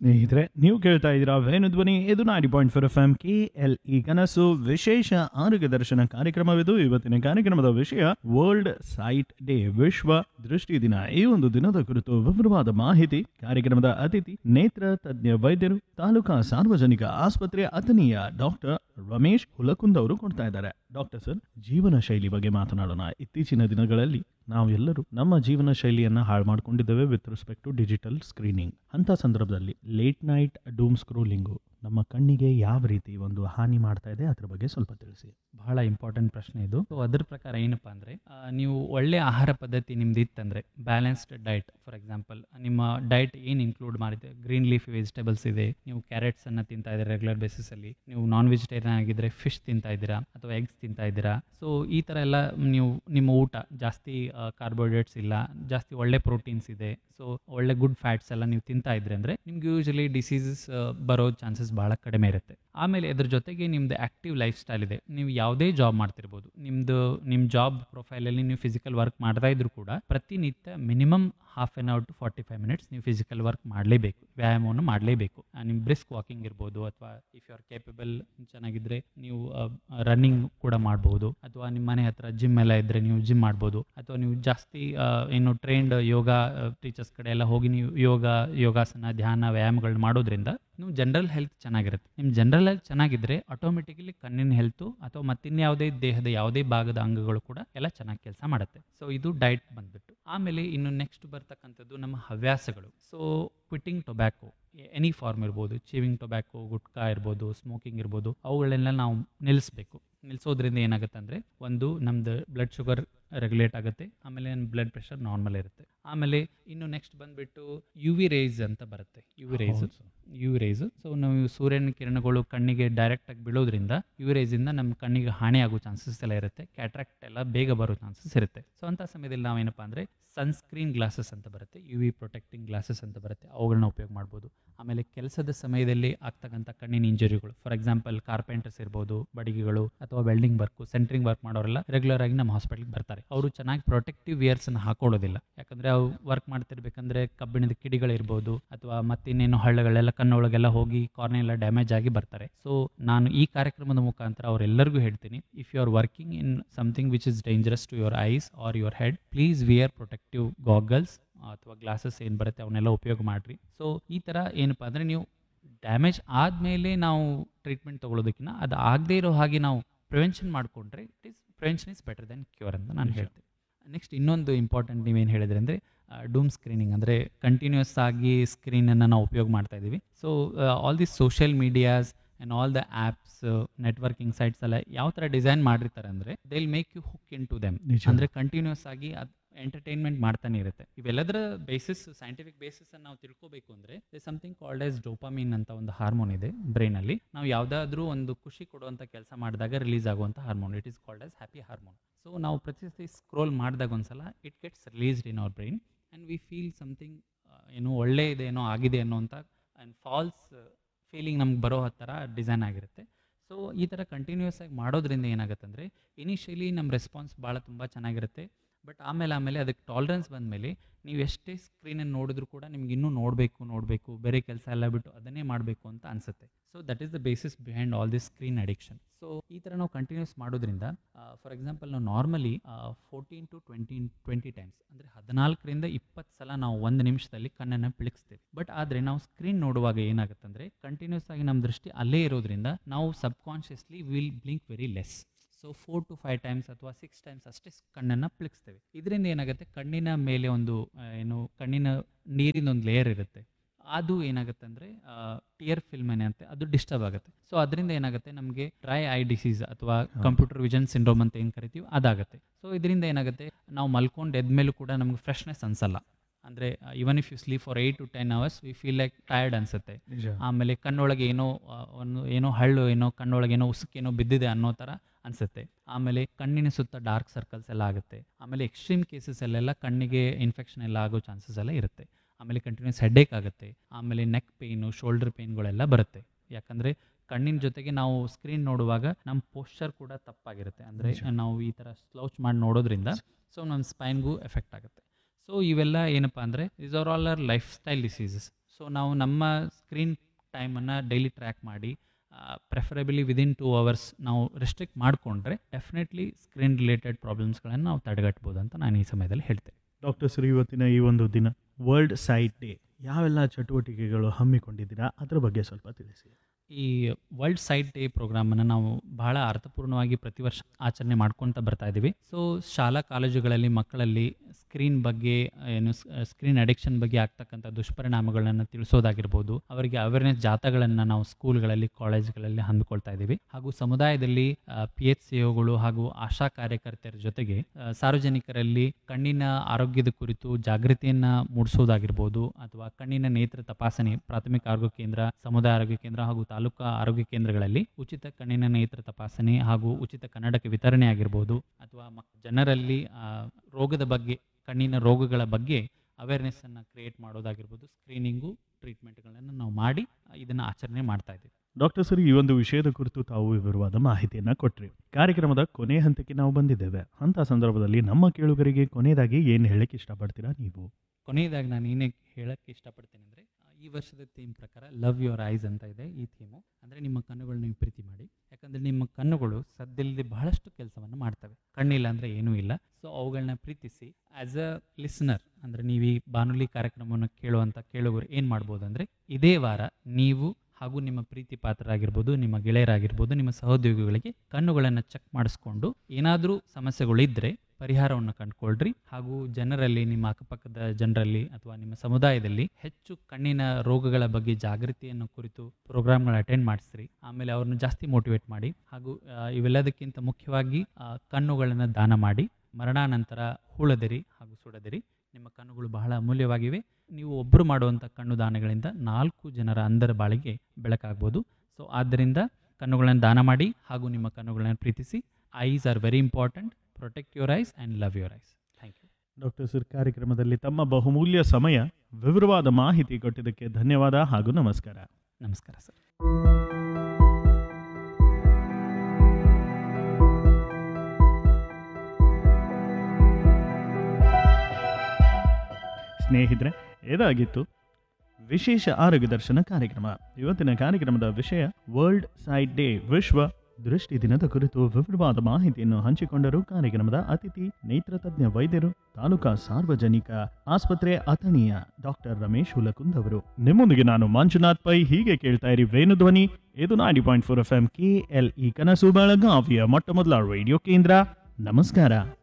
ಸ್ನೇಹಿತರೆ ನೀವು ಕೇಳ್ತಾ ಇದ್ದೀರಾ ವೇಣು ಧ್ವನಿ ಇದು ninety point four F M K L E ಕನಸು ವಿಶೇಷ ಆರೋಗ್ಯ ದರ್ಶನ ಕಾರ್ಯಕ್ರಮವಿದು ಇವತ್ತಿನ ಕಾರ್ಯಕ್ರಮದ ವಿಷಯ ವರ್ಲ್ಡ್ ಸೈಟ್ ಡೇ ವಿಶ್ವ ದೃಷ್ಟಿ ದಿನ ಈ ಒಂದು ದಿನದ ಕುರಿತು ವಿವರವಾದ ಮಾಹಿತಿ ಕಾರ್ಯಕ್ರಮದ ಅತಿಥಿ ನೇತ್ರ ತಜ್ಞ ವೈದ್ಯರು ತಾಲೂಕಾ ಸಾರ್ವಜನಿಕ ಆಸ್ಪತ್ರೆ ಅಥನೀಯ ಡಾಕ್ಟರ್ ರಮೇಶ್ ಹುಲಕುಂದ್ ಅವರು ಕೊಡ್ತಾ ಇದ್ದಾರೆ ಡಾಕ್ಟರ್ ಸರ್ ಜೀವನ ಶೈಲಿ ಬಗ್ಗೆ ಮಾತನಾಡೋಣ ಇತ್ತೀಚಿನ ದಿನಗಳಲ್ಲಿ ನಾವೆಲ್ಲರೂ ನಮ್ಮ ಜೀವನ ಶೈಲಿಯನ್ನ ಹಾಳು ಮಾಡ್ಕೊಂಡಿದ್ದೇವೆ with respect to digital screening ಅಂತ ಸಂದರ್ಭದಲ್ಲಿ ಲೇಟ್ ನೈಟ್ ಡೂಮ್ ಸ್ಕ್ರೋಲಿಂಗು ನಮ್ಮ ಕಣ್ಣಿಗೆ ಯಾವ ರೀತಿ ಒಂದು ಹಾನಿ ಮಾಡ್ತಾ ಇದೆ ಅದ್ರ ಬಗ್ಗೆ ಸ್ವಲ್ಪ ತಿಳಿಸಿ ಬಹಳ ಇಂಪಾರ್ಟೆಂಟ್ ಪ್ರಶ್ನೆ ಇದು ಸೊ ಅದ್ರ ಪ್ರಕಾರ ಏನಪ್ಪ ಅಂದರೆ ನೀವು ಒಳ್ಳೆ ಆಹಾರ ಪದ್ಧತಿ ನಿಮ್ದು ಇತ್ತಂದರೆ ಬ್ಯಾಲೆನ್ಸ್ಡ್ ಡೈಟ್ ಫಾರ್ ಎಕ್ಸಾಂಪಲ್ ನಿಮ್ಮ ಡೈಟ್ ಏನು ಇನ್ಕ್ಲೂಡ್ ಮಾಡಿದೆ ಗ್ರೀನ್ ಲೀಫ್ ವೆಜಿಟೇಬಲ್ಸ್ ಇದೆ ನೀವು ಕ್ಯಾರೆಟ್ಸನ್ನು ತಿಂತಾ ಇದ್ದೀರಾ ರೆಗ್ಯುಲರ್ ಬೇಸಿಸಲ್ಲಿ ನೀವು ನಾನ್ ವೆಜಿಟೇರಿಯನ್ ಆಗಿದ್ದರೆ ಫಿಶ್ ತಿಂತಾ ಇದ್ದೀರಾ ಅಥವಾ ಎಗ್ಸ್ ತಿಂತಾ ಇದ್ದೀರಾ ಸೊ ಈ ಥರ ಎಲ್ಲ ನೀವು ನಿಮ್ಮ ಊಟ ಜಾಸ್ತಿ ಕಾರ್ಬೋಹೈಡ್ರೇಟ್ಸ್ ಇಲ್ಲ ಜಾಸ್ತಿ ಒಳ್ಳೆ ಪ್ರೋಟೀನ್ಸ್ ಇದೆ ಸೊ ಒಳ್ಳೆ ಗುಡ್ ಫ್ಯಾಟ್ಸ್ ಎಲ್ಲ ನೀವು ತಿಂತಾ ಇದ್ರೆ ಅಂದರೆ ನಿಮ್ಗೆ ಯೂಶಲಿ ಡಿಸೀಸಸ್ ಬರೋ ಚಾನ್ಸಸ್ ಭಾಳ ಕಡಿಮೆ ಇರುತ್ತೆ ಆಮೇಲೆ ಇದ್ರ ಜೊತೆಗೆ ನಿಮ್ಮದು ಆ್ಯಕ್ಟಿವ್ ಲೈಫ್ ಸ್ಟೈಲ್ ಇದೆ ನೀವು ಯಾವುದೇ ಜಾಬ್ ಮಾಡ್ತಿರ್ಬೋದು ನಿಮ್ಮದು ನಿಮ್ಮ ಜಾಬ್ ಪ್ರೊಫೈಲಲ್ಲಿ ನೀವು ಫಿಸಿಕಲ್ ವರ್ಕ್ ಮಾಡ್ತಾ ಇದ್ರು ಕೂಡ ಪ್ರತಿನಿತ್ಯ minimum half an hour to forty five minutes ನೀವು ಫಿಸಿಕಲ್ ವರ್ಕ್ ಮಾಡಲೇಬೇಕು ವ್ಯಾಯಾಮವನ್ನು ಮಾಡಲೇಬೇಕು ನಿಮ್ಮ ಬ್ರಿಸ್ಕ್ ವಾಕಿಂಗ್ ಇರ್ಬೋದು ಅಥವಾ ಇಫ್ ಯು ಆರ್ ಕೇಪಬಲ್ ಚೆನ್ನಾಗಿದ್ದರೆ ನೀವು ರನ್ನಿಂಗ್ ಕೂಡ ಮಾಡ್ಬೋದು ಅಥವಾ ನಿಮ್ಮ ಮನೆ ಹತ್ರ ಜಿಮ್ ಎಲ್ಲ ಇದ್ದರೆ ನೀವು ಜಿಮ್ ಮಾಡ್ಬೋದು ಅಥವಾ ನೀವು ಜಾಸ್ತಿ ಆ, ಏನು ಟ್ರೈನ್ಡ್ ಯೋಗ ಟೀಚರ್ಸ್ ಕಡೆ ಎಲ್ಲ ಹೋಗಿ ನೀವು ಯೋಗ ಯೋಗಾಸನ ಧ್ಯಾನ ವ್ಯಾಯಾಮಗಳನ್ನ ಮಾಡೋದ್ರಿಂದ ನೀವು ಜನರಲ್ ಹೆಲ್ತ್ ಚೆನ್ನಾಗಿರುತ್ತೆ ನಿಮ್ಮ ಜನರಲ್ ಹೆಲ್ತ್ ಚೆನ್ನಾಗಿದ್ದರೆ ಆಟೋಮೆಟಿಕಲಿ ಕಣ್ಣಿನ ಹೆಲ್ತು ಅಥವಾ ಮತ್ತಿನ್ಯಾವುದೇ ದೇಹದ ಯಾವುದೇ ಭಾಗದ ಅಂಗಗಳು ಕೂಡ ಎಲ್ಲ ಚೆನ್ನಾಗಿ ಕೆಲಸ ಮಾಡುತ್ತೆ ಸೊ ಇದು ಡೈಟ್ ಬಂದ್ಬಿಟ್ಟು ಆಮೇಲೆ ಇನ್ನು ನೆಕ್ಸ್ಟ್ ಬರ್ತಕ್ಕಂಥದ್ದು ನಮ್ಮ ಹವ್ಯಾಸಗಳು so quitting tobacco any form ಇರ್ಬೋದು ಚೀವಿಂಗ್ ಟೊಬ್ಯಾಕೋ ಗುಟ್ಕಾ ಇರ್ಬೋದು ಸ್ಮೋಕಿಂಗ್ ಇರ್ಬೋದು ಅವುಗಳನ್ನೆಲ್ಲ ನಾವು ನಿಲ್ಲಿಸ್ಬೇಕು ನಿಲ್ಲಿಸೋದ್ರಿಂದ ಏನಾಗುತ್ತೆ ಅಂದರೆ ಒಂದು ನಮ್ದು ಬ್ಲಡ್ ಶುಗರ್ ರೆಗ್ಯುಲೇಟ್ ಆಗುತ್ತೆ ಆಮೇಲೆ ಬ್ಲಡ್ ಪ್ರೆಷರ್ ನಾರ್ಮಲ್ ಇರುತ್ತೆ ಆಮೇಲೆ ಇನ್ನು ನೆಕ್ಸ್ಟ್ ಬಂದ್ಬಿಟ್ಟು ಯು ವಿ ರೇಸ್ ಅಂತ ಬರುತ್ತೆ U V rays U V rays so ನಾವು ಸೂರ್ಯನ ಕಿರಣಗಳು ಕಣ್ಣಿಗೆ ಡೈರೆಕ್ಟಾಗಿ ಬೀಳೋದ್ರಿಂದ ಯು ವಿ ರೇಸಿಂದ ನಮ್ಮ ಕಣ್ಣಿಗೆ ಹಾನಿ ಆಗೋ ಚಾನ್ಸಸ್ ಎಲ್ಲ ಇರುತ್ತೆ ಕ್ಯಾಟ್ರಾಕ್ಟ್ ಎಲ್ಲ ಬೇಗ ಬರೋ ಚಾನ್ಸಸ್ ಇರುತ್ತೆ ಸೊ ಅಂಥ ಸಮಯದಲ್ಲಿ ನಾವೇನಪ್ಪ ಅಂದರೆ ಸನ್ಸ್ಕ್ರೀನ್ ಗ್ಲಾಸಸ್ ಅಂತ ಬರುತ್ತೆ ಯು ವಿ ಪ್ರೊಟೆಕ್ಟಿಂಗ್ ಗ್ಲಾಸಸ್ ಅಂತ ಬರುತ್ತೆ ಅವುಗಳನ್ನ ಉಪಯೋಗ ಮಾಡ್ಬೋದು ಆಮೇಲೆ ಕೆಲಸದ ಸಮಯದಲ್ಲಿ ಆಗ್ತಕ್ಕಂಥ ಕಣ್ಣಿನ ಇಂಜರಿಗಳು ಫಾರ್ ಎಕ್ಸಾಂಪಲ್ ಕಾರ್ಪೆಂಟರ್ಸ್ ಇರ್ಬೋದು ಬಡಿಗೆಗಳು ಅಥವಾ ವೆಲ್ಡಿಂಗ್ ವರ್ಕು ಸೆಂಟ್ರಿಂಗ್ ವರ್ಕ್ ಮಾಡೋರೆಲ್ಲ ರೆಗ್ಯುಲರ್ ಆಗಿ ನಮ್ಮ ಹಾಸ್ಪಿಟಲ್ಗೆ ಬರ್ತಾರೆ ಅವರು ಚೆನ್ನಾಗಿ ಪ್ರೊಟೆಕ್ಟಿವ್ ವಿಯರ್ಸನ್ನು ಹಾಕೊಳ್ಳೋದಿಲ್ಲ ಯಾಕಂದರೆ ಅವು ವರ್ಕ್ ಮಾಡ್ತಿರ್ಬೇಕಂದ್ರೆ ಕಬ್ಬಿಣದ ಕಿಡಿಗಳಿರ್ಬೋದು ಅಥವಾ ಮತ್ತಿನ್ನೇನು ಹಳ್ಳಗಳೆಲ್ಲ ಕಣ್ಣೊಳಗೆಲ್ಲ ಹೋಗಿ ಕಾರ್ನೆಲ್ಲ ಡ್ಯಾಮೇಜ್ ಆಗಿ ಬರ್ತಾರೆ ಸೊ ನಾನು ಈ ಕಾರ್ಯಕ್ರಮದ ಮುಖಾಂತರ ಅವರೆಲ್ಲರಿಗೂ ಹೇಳ್ತೀನಿ if you are working in something which is dangerous to your eyes or your head please wear protective goggles ಅಥವಾ ಗ್ಲಾಸಸ್ ಏನು ಬರುತ್ತೆ ಅವನ್ನೆಲ್ಲ ಉಪಯೋಗ ಮಾಡಿರಿ ಸೊ ಈ ಥರ ಏನಪ್ಪ ಅಂದರೆ ನೀವು ಡ್ಯಾಮೇಜ್ ಆದಮೇಲೆ ನಾವು ಟ್ರೀಟ್ಮೆಂಟ್ ತೊಗೊಳೋದಕ್ಕಿಂತ ಅದು ಆಗದೇ ಇರೋ ಹಾಗೆ ನಾವು ಪ್ರಿವೆನ್ಷನ್ ಮಾಡಿಕೊಂಡ್ರೆ it is prevention is better than cure ಅಂತ ನಾನು ನಿಜ. ಹೇಳ್ತೀನಿ ನೆಕ್ಸ್ಟ್ ಇನ್ನೊಂದು ಇಂಪಾರ್ಟೆಂಟ್ ನೀವೇನು ಹೇಳಿದ್ರೆ ಅಂದರೆ ಡೂಮ್ ಸ್ಕ್ರೀನಿಂಗ್ ಅಂದರೆ ಕಂಟಿನ್ಯೂಸ್ ಆಗಿ ಸ್ಕ್ರೀನನ್ನು ನಾವು ಉಪಯೋಗ ಮಾಡ್ತಾ ಇದ್ದೀವಿ so all the social medias and all the apps networking sites ಎಲ್ಲ ಯಾವ ಥರ ಡಿಸೈನ್ ಮಾಡಿರ್ತಾರೆ ಅಂದರೆ they will make you hook into them ನಿಜ. ಅಂದರೆ ಕಂಟಿನ್ಯೂಸ್ ಆಗಿ ಅದು ಎಂಟರ್ಟೈನ್ಮೆಂಟ್ ಮಾಡ್ತಾನೆ ಇರುತ್ತೆ ಇವೆಲ್ಲದರ ಬೇಸಿಸ್ ಸೈಂಟಿಫಿಕ್ ಬೇಸಿಸ್ ಅನ್ನು ನಾವು ತಿಳ್ಕೊಬೇಕು ಅಂದರೆ ಸಮಥಿಂಗ್ ಕಾಲ್ಡ್ ಆಸ್ ಡೋಪಾಮೀನ್ ಅಂತ ಒಂದು ಹಾರ್ಮೋನ್ ಇದೆ ಬ್ರೈನಲ್ಲಿ ನಾವು ಯಾವುದಾದ್ರೂ ಒಂದು ಖುಷಿ ಕೊಡುವಂಥ ಕೆಲಸ ಮಾಡಿದಾಗ ರಿಲೀಸ್ ಆಗುವಂಥ hormone it is called as happy hormone so ನಾವು ಪ್ರತಿ ಸತಿ ಸ್ಕ್ರೋಲ್ ಮಾಡಿದಾಗ ಒಂದ್ಸಲ it gets released in our brain and we feel something ಏನೋ ಒಳ್ಳೆ ಇದೆ ಏನೋ ಆಗಿದೆ ಅನ್ನೋಂಥ ಆ್ಯಂಡ್ ಫಾಲ್ಸ್ ಫೀಲಿಂಗ್ ನಮ್ಗೆ ಬರೋ ಥರ ಡಿಸೈನ್ ಆಗಿರುತ್ತೆ ಸೊ ಈ ಥರ ಕಂಟಿನ್ಯೂಸ್ ಆಗಿ ಮಾಡೋದ್ರಿಂದ ಏನಾಗುತ್ತೆ ಅಂದರೆ ಇನಿಷಿಯಲಿ ನಮ್ಮ ರೆಸ್ಪಾನ್ಸ್ ಭಾಳ ತುಂಬ ಚೆನ್ನಾಗಿರುತ್ತೆ ಬಟ್ ಆಮೇಲೆ ಆಮೇಲೆ ಅದಕ್ಕೆ ಟಾಲರೆನ್ಸ್ ಬಂದಮೇಲೆ ನೀವು ಎಷ್ಟೇ ಸ್ಕ್ರೀನನ್ನು ನೋಡಿದ್ರು ಕೂಡ ನಿಮ್ಗೆ ಇನ್ನೂ ನೋಡಬೇಕು ನೋಡಬೇಕು ಬೇರೆ ಕೆಲಸ ಎಲ್ಲ ಬಿಟ್ಟು ಅದನ್ನೇ ಮಾಡಬೇಕು ಅಂತ ಅನಿಸುತ್ತೆ so that is the basis behind all this screen addiction so ಈ ಥರ ನಾವು ಕಂಟಿನ್ಯೂಸ್ ಮಾಡೋದ್ರಿಂದ ಫಾರ್ ಎಕ್ಸಾಂಪಲ್ ನಾವು normally fourteen to twenty twenty times ಅಂದರೆ ಹದಿನಾಲ್ಕರಿಂದ ಇಪ್ಪತ್ತು ಸಲ ನಾವು ಒಂದು ನಿಮಿಷದಲ್ಲಿ ಕಣ್ಣನ್ನು ಪಿಳಿಸ್ತೇವೆ ಬಟ್ ಆದರೆ ನಾವು ಸ್ಕ್ರೀನ್ ನೋಡುವಾಗ ಏನಾಗುತ್ತೆ ಅಂದರೆ ಕಂಟಿನ್ಯೂಸ್ ಆಗಿ ನಮ್ಮ ದೃಷ್ಟಿ ಅಲ್ಲೇ ಇರೋದ್ರಿಂದ ನಾವು subconsciously will blink very less so four to five times ಅಥವಾ ಸಿಕ್ಸ್ ಟೈಮ್ಸ್ ಅಷ್ಟೇ ಕಣ್ಣನ್ನು ಪಿಳಿಸ್ತೇವೆ ಇದರಿಂದ ಏನಾಗುತ್ತೆ ಕಣ್ಣಿನ ಮೇಲೆ ಒಂದು ಆ, ಏನು ಕಣ್ಣಿನ ನೀರಿನ ಒಂದು ಲೇಯರ್ ಇರುತ್ತೆ ಅದು ಏನಾಗುತ್ತೆ ಅಂದರೆ ಟಿಯರ್ ಫಿಲ್ಮ್ ಏನಂತೆ ಅದು ಡಿಸ್ಟರ್ಬ್ ಆಗುತ್ತೆ ಸೊ ಅದರಿಂದ ಏನಾಗುತ್ತೆ ನಮಗೆ ಡ್ರೈ ಐ ಡಿಸೀಸ್ ಅಥವಾ ಕಂಪ್ಯೂಟರ್ ವಿಷನ್ ಸಿಂಡ್ರೋಮ್ ಅಂತ ಏನು ಕರಿತೀವಿ ಅದಾಗುತ್ತೆ ಸೊ ಇದರಿಂದ ಏನಾಗುತ್ತೆ ನಾವು ಮಲ್ಕೊಂಡು ಎದ್ಮೇಲೂ ಕೂಡ ನಮಗೆ ಫ್ರೆಶ್ನೆಸ್ ಅನ್ಸಲ್ಲ ಅಂದರೆ even if you sleep for eight to ten hours we feel like tired ಅನ್ಸುತ್ತೆ ನಿಜ ಆಮೇಲೆ ಕಣ್ಣೊಳಗೆ ಏನೋ ಆ, ಒಂದು ಏನೋ ಹಳ್ಳು ಏನೋ ಕಣ್ಣೊಳಗೆ ಏನೋ ಉಸುಕೇನೋ ಬಿದ್ದಿದೆ ಅನ್ನೋ ಥರ ಅನಿಸುತ್ತೆ ಆಮೇಲೆ ಕಣ್ಣಿನ ಸುತ್ತ ಡಾರ್ಕ್ ಸರ್ಕಲ್ಸ್ ಎಲ್ಲ ಆಗುತ್ತೆ ಆಮೇಲೆ ಎಕ್ಸ್ಟ್ರೀಮ್ ಕೇಸಸಲ್ಲೆಲ್ಲ ಕಣ್ಣಿಗೆ ಇನ್ಫೆಕ್ಷನ್ ಎಲ್ಲ ಆಗೋ ಚಾನ್ಸಸ್ ಎಲ್ಲ ಇರುತ್ತೆ ಆಮೇಲೆ ಕಂಟಿನ್ಯೂಸ್ ಹೆಡ್ಡೇಕ್ ಆಗುತ್ತೆ ಆಮೇಲೆ ನೆಕ್ ಪೇಯ್ನು ಶೋಲ್ಡರ್ ಪೇಯ್ನ್ಗಳೆಲ್ಲ ಬರುತ್ತೆ ಯಾಕಂದರೆ ಕಣ್ಣಿನ ಜೊತೆಗೆ ನಾವು ಸ್ಕ್ರೀನ್ ನೋಡುವಾಗ ನಮ್ಮ ಪೋಶ್ಚರ್ ಕೂಡ ತಪ್ಪಾಗಿರುತ್ತೆ ಅಂದರೆ ನಿಜ. ನಾವು ಈ ಥರ ಸ್ಲೌಚ್ ಮಾಡಿ ನೋಡೋದ್ರಿಂದ ಸೊ ನಮ್ಮ ಸ್ಪೈನ್ಗೂ ಎಫೆಕ್ಟ್ ಆಗುತ್ತೆ ಸೊ ಇವೆಲ್ಲ ಏನಪ್ಪ ಅಂದರೆ is are all our lifestyle diseases so ನಾವು ನಮ್ಮ ಸ್ಕ್ರೀನ್ ಟೈಮನ್ನು ಡೈಲಿ ಟ್ರ್ಯಾಕ್ ಮಾಡಿ ಪ್ರೆಫರಬಲಿ ವಿದಿನ್ ಟೂ ಅವರ್ಸ್ ನಾವು ರೆಸ್ಟ್ರಿಕ್ಟ್ ಮಾಡಿಕೊಂಡ್ರೆ ಡೆಫಿನೆಟ್ಲಿ ಸ್ಕ್ರೀನ್ ರಿಲೇಟೆಡ್ ಪ್ರಾಬ್ಲಮ್ಸ್ಗಳನ್ನು ನಾವು ತಡೆಗಟ್ಬೋದು ಅಂತ ನಾನು ಈ ಸಮಯದಲ್ಲಿ ಹೇಳ್ತೇನೆ ಡಾಕ್ಟರ್ ಸರ್ ಇವತ್ತಿನ ಈ ಒಂದು ದಿನ ವರ್ಲ್ಡ್ ಸೈಟ್ ಡೇ ಯಾವೆಲ್ಲ ಚಟುವಟಿಕೆಗಳು ಹಮ್ಮಿಕೊಂಡಿದ್ದೀರಾ ಅದರ ಬಗ್ಗೆ ಸ್ವಲ್ಪ ತಿಳಿಸಿ ಈ ವರ್ಲ್ಡ್ ಸೈಟ್ ಡೇ ಪ್ರೋಗ್ರಾಮನ್ನು ನಾವು ಬಹಳ ಅರ್ಥಪೂರ್ಣವಾಗಿ ಪ್ರತಿ ವರ್ಷ ಆಚರಣೆ ಮಾಡ್ಕೊತ ಬರ್ತಾ ಇದ್ದೀವಿ ಸೊ ಶಾಲಾ ಕಾಲೇಜುಗಳಲ್ಲಿ ಮಕ್ಕಳಲ್ಲಿ ಸ್ಕ್ರೀನ್ ಬಗ್ಗೆ ಏನು ಸ್ಕ್ರೀನ್ ಅಡಿಕ್ಷನ್ ಬಗ್ಗೆ ಆಗ್ತಕ್ಕಂಥ ದುಷ್ಪರಿಣಾಮಗಳನ್ನು ತಿಳಿಸೋದಾಗಿರ್ಬೋದು ಅವರಿಗೆ ಅವೇರ್ನೆಸ್ ಜಾಥಾಗಳನ್ನು ನಾವು ಸ್ಕೂಲ್ಗಳಲ್ಲಿ ಕಾಲೇಜ್ಗಳಲ್ಲಿ ಹಮ್ಮಿಕೊಳ್ತಾ ಇದ್ದೀವಿ ಹಾಗೂ ಸಮುದಾಯದಲ್ಲಿ ಪಿ ಎಚ್ ಸಿ ಒಗಳು ಹಾಗೂ ಆಶಾ ಕಾರ್ಯಕರ್ತರ ಜೊತೆಗೆ ಆ, ಸಾರ್ವಜನಿಕರಲ್ಲಿ ಕಣ್ಣಿನ ಆರೋಗ್ಯದ ಕುರಿತು ಜಾಗೃತಿಯನ್ನು ಮೂಡಿಸೋದಾಗಿರ್ಬೋದು ಅಥವಾ ಕಣ್ಣಿನ ನೇತ್ರ ತಪಾಸಣೆ ಪ್ರಾಥಮಿಕ ಆರೋಗ್ಯ ಕೇಂದ್ರ ಸಮುದಾಯ ಆರೋಗ್ಯ ಕೇಂದ್ರ ಹಾಗೂ ತಾಲೂಕಾ ಆರೋಗ್ಯ ಕೇಂದ್ರಗಳಲ್ಲಿ ಉಚಿತ ಕಣ್ಣಿನ ನೇತ್ರ ತಪಾಸಣೆ ಹಾಗೂ ಉಚಿತ ಕನ್ನಡಕ ವಿತರಣೆ ಆಗಿರ್ಬೋದು ಅಥವಾ ಮಕ್ ಜನರಲ್ಲಿ ಆ, ರೋಗದ ಬಗ್ಗೆ ಕಣ್ಣಿನ ರೋಗಗಳ ಬಗ್ಗೆ ಅವೇರ್ನೆಸ್ಸನ್ನು ಕ್ರಿಯೇಟ್ ಮಾಡೋದಾಗಿರ್ಬೋದು ಸ್ಕ್ರೀನಿಂಗು ಟ್ರೀಟ್ಮೆಂಟ್ಗಳನ್ನು ನಾವು ಮಾಡಿ ಇದನ್ನು ಆಚರಣೆ ಮಾಡ್ತಾ ಇದ್ದೀವಿ ಡಾಕ್ಟರ್ ಸರ್ ಈ ಒಂದು ವಿಷಯದ ಕುರಿತು ತಾವು ವಿವರವಾದ ಮಾಹಿತಿಯನ್ನು ಕೊಟ್ರಿ ಕಾರ್ಯಕ್ರಮದ ಕೊನೆ ಹಂತಕ್ಕೆ ನಾವು ಬಂದಿದ್ದೇವೆ ಅಂತ ಸಂದರ್ಭದಲ್ಲಿ ನಮ್ಮ ಕೇಳುಗರಿಗೆ ಕೊನೆಯದಾಗಿ ಏನು ಹೇಳಕ್ಕೆ ಇಷ್ಟಪಡ್ತೀರಾ ನೀವು ಕೊನೆಯದಾಗಿ ನಾನು ಏನೇ ಹೇಳಕ್ಕೆ ಇಷ್ಟಪಡ್ತೇನೆ ಅಂದರೆ ಈ ವರ್ಷದ ಥೀಮ್ ಪ್ರಕಾರ ಲವ್ ಯುವರ್ ಐಸ್ ಅಂತ ಇದೆ ಈ ಥೀಮು ಅಂದರೆ ನಿಮ್ಮ ಕಣ್ಣುಗಳು ನೀವು ಪ್ರೀತಿ ಮಾಡಿ ಯಾಕಂದರೆ ನಿಮ್ಮ ಕಣ್ಣುಗಳು ಸದ್ದಿಲ್ಲದೆ ಬಹಳಷ್ಟು ಕೆಲಸವನ್ನು ಮಾಡ್ತವೆ ಕಣ್ಣಿಲ್ಲ ಅಂದರೆ ಏನೂ ಇಲ್ಲ ಸೊ ಅವುಗಳನ್ನ ಪ್ರೀತಿಸಿ ಆ್ಯಸ್ ಅ ಲಿಸ್ನರ್ ಅಂದರೆ ನೀವು ಈ ಬಾನುಲಿ ಕಾರ್ಯಕ್ರಮವನ್ನು ಕೇಳುವಂಥ ಕೇಳುಗರು ಏನು ಮಾಡ್ಬೋದು ಅಂದರೆ ಇದೇ ವಾರ ನೀವು ಹಾಗೂ ನಿಮ್ಮ ಪ್ರೀತಿ ಪಾತ್ರರಾಗಿರ್ಬೋದು ನಿಮ್ಮ ಗೆಳೆಯರಾಗಿರ್ಬೋದು ನಿಮ್ಮ ಸಹೋದ್ಯೋಗಿಗಳಿಗೆ ಕಣ್ಣುಗಳನ್ನು ಚೆಕ್ ಮಾಡಿಸ್ಕೊಂಡು ಏನಾದರೂ ಸಮಸ್ಯೆಗಳಿದ್ದರೆ ಪರಿಹಾರವನ್ನು ಕಂಡುಕೊಳ್ರಿ ಹಾಗೂ ಜನರಲ್ಲಿ ನಿಮ್ಮ ಅಕ್ಕಪಕ್ಕದ ಜನರಲ್ಲಿ ಅಥವಾ ನಿಮ್ಮ ಸಮುದಾಯದಲ್ಲಿ ಹೆಚ್ಚು ಕಣ್ಣಿನ ರೋಗಗಳ ಬಗ್ಗೆ ಜಾಗೃತಿಯನ್ನು ಕುರಿತು ಪ್ರೋಗ್ರಾಮ್ಗಳು ಅಟೆಂಡ್ ಮಾಡಿಸ್ರಿ ಆಮೇಲೆ ಅವ್ರನ್ನ ಜಾಸ್ತಿ ಮೋಟಿವೇಟ್ ಮಾಡಿ ಹಾಗೂ ಆ, ಇವೆಲ್ಲದಕ್ಕಿಂತ ಮುಖ್ಯವಾಗಿ ಆ, ಕಣ್ಣುಗಳನ್ನು ದಾನ ಮಾಡಿ ಮರಣಾನಂತರ ಹೂಳದಿರಿ ಹಾಗೂ ಸುಡದಿರಿ ನಿಮ್ಮ ಕಣ್ಣುಗಳು ಬಹಳ ಅಮೂಲ್ಯವಾಗಿವೆ ನೀವು ಒಬ್ಬರು ಮಾಡುವಂಥ ಕಣ್ಣು ದಾನಗಳಿಂದ ನಾಲ್ಕು ಜನರ ಅಂಧರ ಬಾಳಿಗೆ ಬೆಳಕಾಗ್ಬೋದು ಸೊ ಆದ್ದರಿಂದ ಕಣ್ಣುಗಳನ್ನು ದಾನ ಮಾಡಿ ಹಾಗೂ ನಿಮ್ಮ ಕಣ್ಣುಗಳನ್ನು ಪ್ರೀತಿಸಿ eyes are very important protect your eyes and love your eyes thank you doctor sir ಕಾರ್ಯಕ್ರಮದಲ್ಲಿ ತಮ್ಮ ಬಹುಮೂಲ್ಯ ಸಮಯ ವಿವರವಾದ ಮಾಹಿತಿ ಕೊಟ್ಟಿದ್ದಕ್ಕೆ ಧನ್ಯವಾದ ಹಾಗೂ ನಮಸ್ಕಾರ ನಮಸ್ಕಾರ ಸರ್ ಸ್ನೇಹಿತರೆ ಇದಾಗಿತ್ತು ವಿಶೇಷ ಆರೋಗ್ಯ ದರ್ಶನ ಕಾರ್ಯಕ್ರಮ ಇವತ್ತಿನ ಕಾರ್ಯಕ್ರಮದ ವಿಷಯ ವರ್ಲ್ಡ್ ಸೈಟ್ ಡೇ ವಿಶ್ವ ದೃಷ್ಟಿ ದಿನದ ಕುರಿತು ವಿವರವಾದ ಮಾಹಿತಿಯನ್ನು ಹಂಚಿಕೊಂಡರು ಕಾರ್ಯಕ್ರಮದ ಅತಿಥಿ ನೇತ್ರ ತಜ್ಞ ವೈದ್ಯರು ತಾಲೂಕಾ ಸಾರ್ವಜನಿಕ ಆಸ್ಪತ್ರೆ ಅಥಣಿಯ ಡಾಕ್ಟರ್ ರಮೇಶ್ ಹುಲಕುಂದ್ ಅವರು ನಿಮ್ಮೊಂದಿಗೆ ನಾನು ಮಂಜುನಾಥ್ ಪೈ ಹೀಗೆ ಕೇಳ್ತಾ ಇರಿ ವೇಣು ಧ್ವನಿ ಇದು ninety point four F M K L E ಕನಸು ಬೆಳಗಾವಿಯ ಮೊಟ್ಟ ಮೊದಲ ರೇಡಿಯೋ ಕೇಂದ್ರ ನಮಸ್ಕಾರ